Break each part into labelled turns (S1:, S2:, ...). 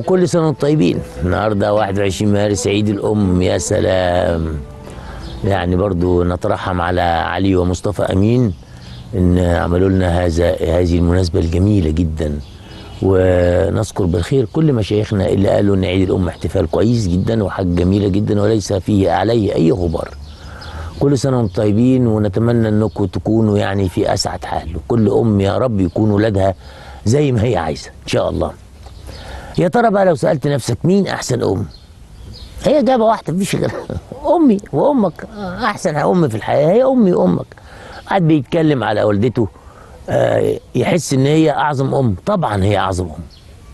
S1: وكل سنة وانتم طيبين النهاردة 21 مارس عيد الأم يا سلام يعني برضو نترحم على علي ومصطفى أمين إن عملوا لنا هذا هذه المناسبة الجميلة جدا ونذكر بالخير كل مشايخنا اللي قالوا إن عيد الأم احتفال كويس جدا وحاجة جميلة جدا وليس فيه عليه أي غبار كل سنة وانتم طيبين ونتمنى انكم تكونوا يعني في اسعد حال وكل ام يا رب يكون ولادها زي ما هي عايزة ان شاء الله يا ترى بقى لو سألت نفسك مين احسن ام هي اجابة واحدة مفيش غيرها امي وامك احسن ام في الحياة هي امي وامك قاعد بيتكلم على والدته آه، يحس ان هي اعظم ام طبعا هي اعظم ام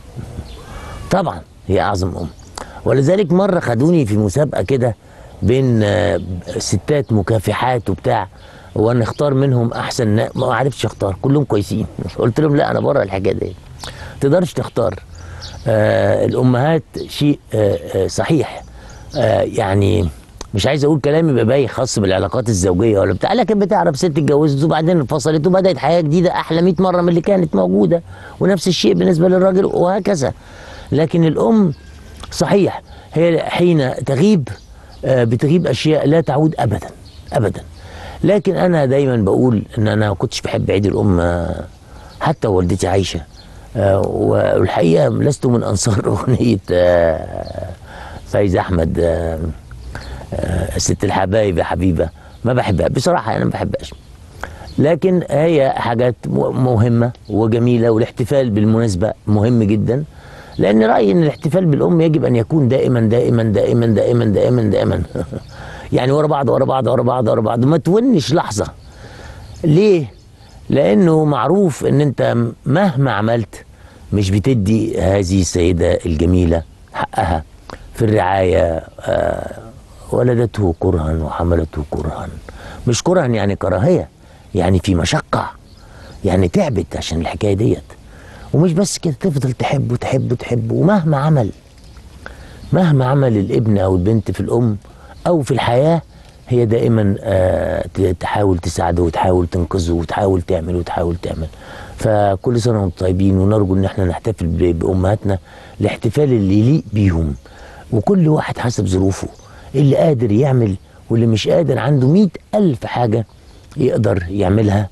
S1: طبعا هي اعظم ام ولذلك مره خدوني في مسابقه كده بين آه، ستات مكافحات وبتاع وانا اختار منهم احسن نا- ما عرفتش اختار كلهم كويسين قلت لهم لا انا بره الحكايه دي تقدرش تختار آه الامهات شيء آه آه صحيح آه يعني مش عايز اقول كلام يبقى باين خاص بالعلاقات الزوجيه ولا بتاع لكن بتعرف ست اتجوزت وبعدين انفصلت وبدات حياه جديده احلى 100 مره من اللي كانت موجوده ونفس الشيء بالنسبه للراجل وهكذا لكن الام صحيح هي حين تغيب آه، بتغيب اشياء لا تعود ابدا ابدا لكن انا دايما بقول ان انا ما كنتش بحب عيد الام آه، حتى والدتي عايشه آه، والحقيقه لست من انصار اغنيه آه، فايز احمد آه، آه، ست الحبايب يا حبيبه ما بحبها بصراحه انا ما بحبهاش لكن هي حاجات م- مهمه وجميله والاحتفال بالمناسبه مهم جدا لان رايي ان الاحتفال بالام يجب ان يكون دائما دائما دائما دائما دائما دائما يعني ورا بعض ورا بعض ورا بعض ورا بعض ما تونش لحظه ليه لانه معروف ان انت مهما عملت مش بتدي هذه السيده الجميله حقها في الرعايه آه، ولدته كرها وحملته كرها مش كرها يعني كراهيه يعني في مشقه يعني تعبت عشان الحكايه ديت ومش بس كده تفضل تحبه تحبه تحبه ومهما عمل مهما عمل الابن او البنت في الام او في الحياه هي دائما آه، ت- تحاول تساعده وتحاول تنقذه وتحاول تعمل وتحاول تعمل فكل سنه وانتم طيبين ونرجو ان احنا نحتفل ب- بامهاتنا الاحتفال اللي يليق بيهم وكل واحد حسب ظروفه اللي قادر يعمل واللي مش قادر عنده مئة ألف حاجة يقدر يعملها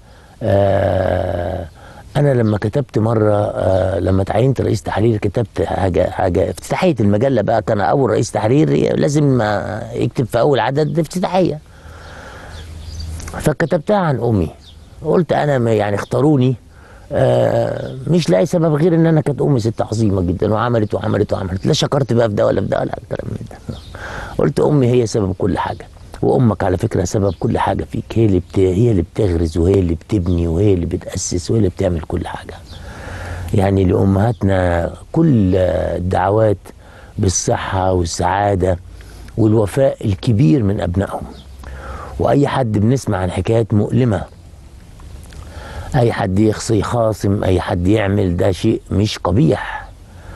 S1: آه أنا لما كتبت مرة آه لما تعينت رئيس تحرير كتبت حاجة حاجة افتتاحية المجلة بقى كان أول رئيس تحرير لازم آه، يكتب في أول عدد افتتاحية فكتبتها عن أمي قلت أنا ما يعني اختاروني آه مش لاقي سبب غير ان انا كانت امي ست عظيمه جدا وعملت وعملت وعملت لا شكرت بقى في ده ولا في ده ولا الكلام من ده قلت امي هي سبب كل حاجه وامك على فكره سبب كل حاجه فيك هي اللي بت... هي اللي بتغرز وهي اللي بتبني وهي اللي بتاسس وهي اللي بتعمل كل حاجه يعني لامهاتنا كل الدعوات بالصحه والسعاده والوفاء الكبير من ابنائهم واي حد بنسمع عن حكايات مؤلمه اي حد يخصي خاصم اي حد يعمل ده شيء مش قبيح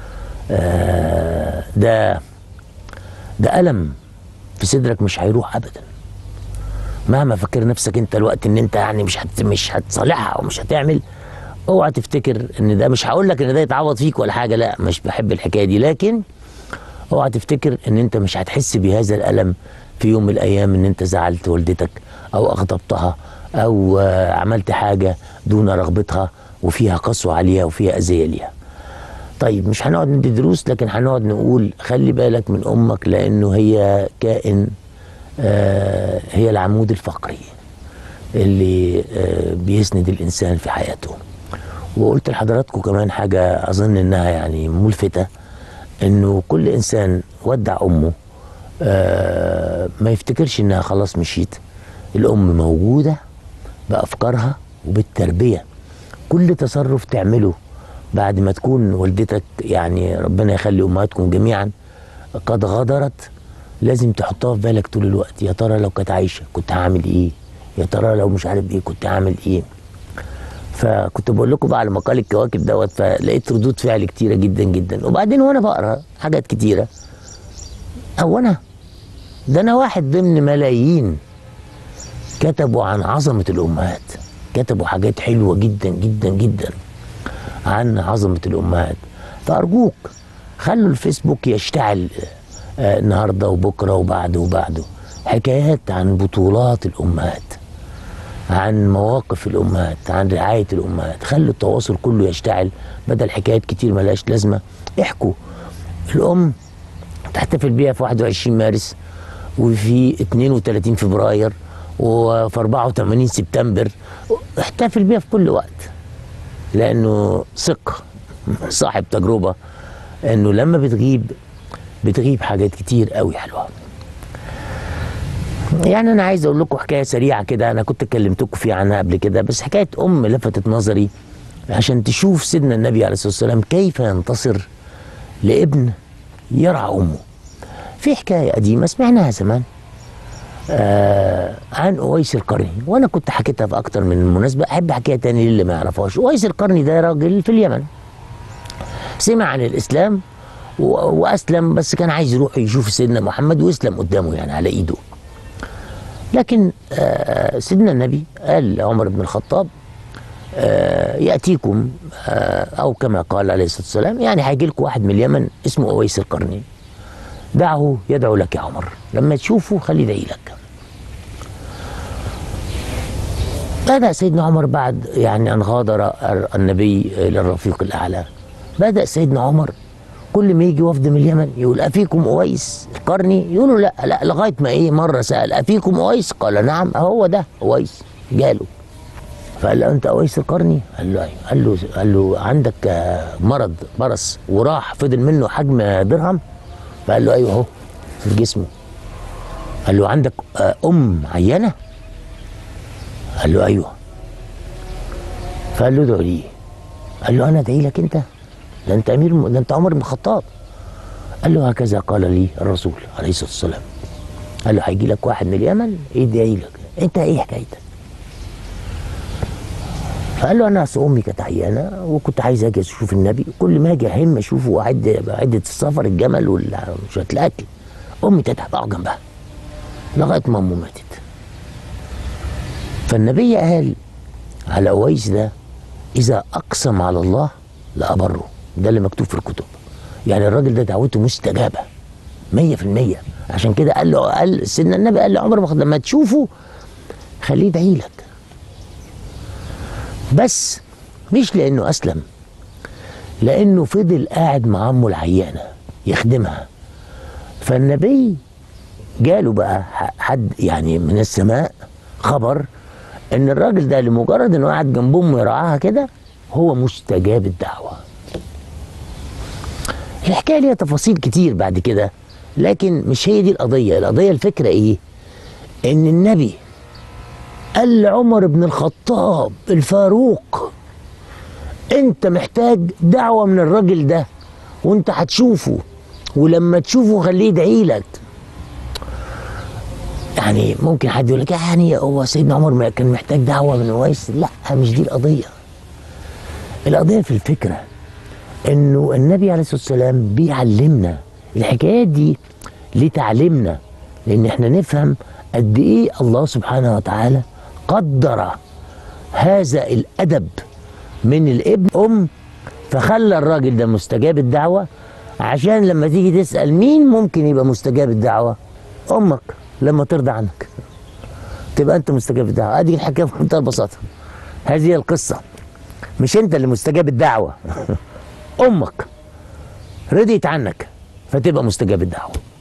S1: آه ده ده الم في صدرك مش هيروح ابدا مهما فكر نفسك انت الوقت ان انت يعني مش هت مش هتصالحها او مش هتعمل اوعى تفتكر ان ده مش هقول لك ان ده يتعوض فيك ولا حاجه لا مش بحب الحكايه دي لكن اوعى تفتكر ان انت مش هتحس بهذا الالم في يوم من الايام ان انت زعلت والدتك او اغضبتها او آه، عملت حاجه دون رغبتها وفيها قسوه عليها وفيها اذيه ليها طيب مش هنقعد ندي دروس لكن هنقعد نقول خلي بالك من امك لانه هي كائن آه هي العمود الفقري اللي آه بيسند الانسان في حياته وقلت لحضراتكم كمان حاجه اظن انها يعني ملفته انه كل انسان ودع امه آه ما يفتكرش انها خلاص مشيت الام موجوده بافكارها وبالتربيه كل تصرف تعمله بعد ما تكون والدتك يعني ربنا يخلي امهاتكم جميعا قد غدرت لازم تحطها في بالك طول الوقت يا ترى لو كانت عايشه كنت هعمل ايه يا ترى لو مش عارف ايه كنت هعمل ايه فكنت بقول لكم بقى على مقال الكواكب دوت فلقيت ردود فعل كتيره جدا جدا وبعدين وانا بقرا حاجات كتيره او انا ده انا واحد ضمن ملايين كتبوا عن عظمه الامهات كتبوا حاجات حلوه جدا جدا جدا عن عظمه الامهات فارجوك خلوا الفيسبوك يشتعل آه، النهارده وبكره وبعده وبعده حكايات عن بطولات الامهات عن مواقف الامهات عن رعايه الامهات خلوا التواصل كله يشتعل بدل حكايات كتير ملهاش لازمه احكوا الام تحتفل بيها في 21 مارس وفي 32 فبراير وفي 84 سبتمبر احتفل بيها في كل وقت لانه ثق صاحب تجربه انه لما بتغيب بتغيب حاجات كتير قوي حلوه يعني انا عايز اقول لكم حكايه سريعه كده انا كنت كلمتكم فيها عنها قبل كده بس حكايه ام لفتت نظري عشان تشوف سيدنا النبي عليه الصلاه والسلام كيف ينتصر لابن يرعى امه في حكايه قديمه سمعناها زمان آه عن اويس القرني وانا كنت حكيتها في اكتر من مناسبه احب احكيها تاني للي ما يعرفهاش اويس القرني ده راجل في اليمن سمع عن الاسلام و- واسلم بس كان عايز يروح يشوف سيدنا محمد ويسلم قدامه يعني على ايده لكن آه سيدنا النبي قال لعمر بن الخطاب آه ياتيكم آه او كما قال عليه الصلاه والسلام يعني هيجي لكم واحد من اليمن اسمه اويس القرني دعه يدعو لك يا عمر لما تشوفه خليه يدعي لك بدأ سيدنا عمر بعد يعني أن غادر النبي إلى الرفيق الأعلى بدأ سيدنا عمر كل ما يجي وفد من اليمن يقول أفيكم أويس القرني يقولوا لا لا لغاية ما إيه مرة سأل أفيكم أويس قال نعم هو ده أويس جاله فقال له أنت أويس القرني قال له أيوه قال له قال له عندك آه، مرض برص وراح فضل منه حجم درهم فقال له أيوه أهو في جسمه قال له عندك آه، أم عينة قال له ايوه فقال له ادعو لي قال له انا ادعي لك انت ده انت امير ده انت عمر بن الخطاب قال له هكذا قال لي الرسول عليه الصلاه والسلام قال له هيجي لك واحد من اليمن يدعي لك انت ايه حكايتك فقال له انا اصل امي كانت عيانه وكنت عايز اجي اشوف النبي كل ما اجي اهم اشوفه واعد عده السفر الجمل وشويه الاكل امي تتعب اقعد جنبها لغايه ما امه ماتت فالنبي قال على أويس ده إذا أقسم على الله لأبره ده اللي مكتوب في الكتب يعني الراجل ده دعوته مستجابة مية في المية عشان كده قال له قال سيدنا النبي قال لعمر بن الخطاب لما تشوفه خليه يدعي لك بس مش لأنه أسلم لأنه فضل قاعد مع أمه العيانة يخدمها فالنبي جاله بقى حد يعني من السماء خبر ان الراجل ده لمجرد انه قاعد جنب امه يرعاها كده هو مستجاب الدعوه الحكايه ليها تفاصيل كتير بعد كده لكن مش هي دي القضيه القضيه الفكره ايه ان النبي قال لعمر بن الخطاب الفاروق انت محتاج دعوه من الراجل ده وانت هتشوفه ولما تشوفه خليه يدعي لك يعني ممكن حد يقول لك يعني هو سيدنا عمر ما كان محتاج دعوه من اويس لا مش دي القضيه القضيه في الفكره انه النبي عليه الصلاه والسلام بيعلمنا الحكايات دي لتعليمنا لان احنا نفهم قد ايه الله سبحانه وتعالى قدر هذا الادب من الابن ام فخلى الراجل ده مستجاب الدعوه عشان لما تيجي تسال مين ممكن يبقى مستجاب الدعوه امك لما ترضى عنك تبقى انت مستجاب الدعوه ادي الحكايه بمنتهى البساطه هذه هي القصه مش انت اللي مستجاب الدعوه امك رضيت عنك فتبقى مستجاب الدعوه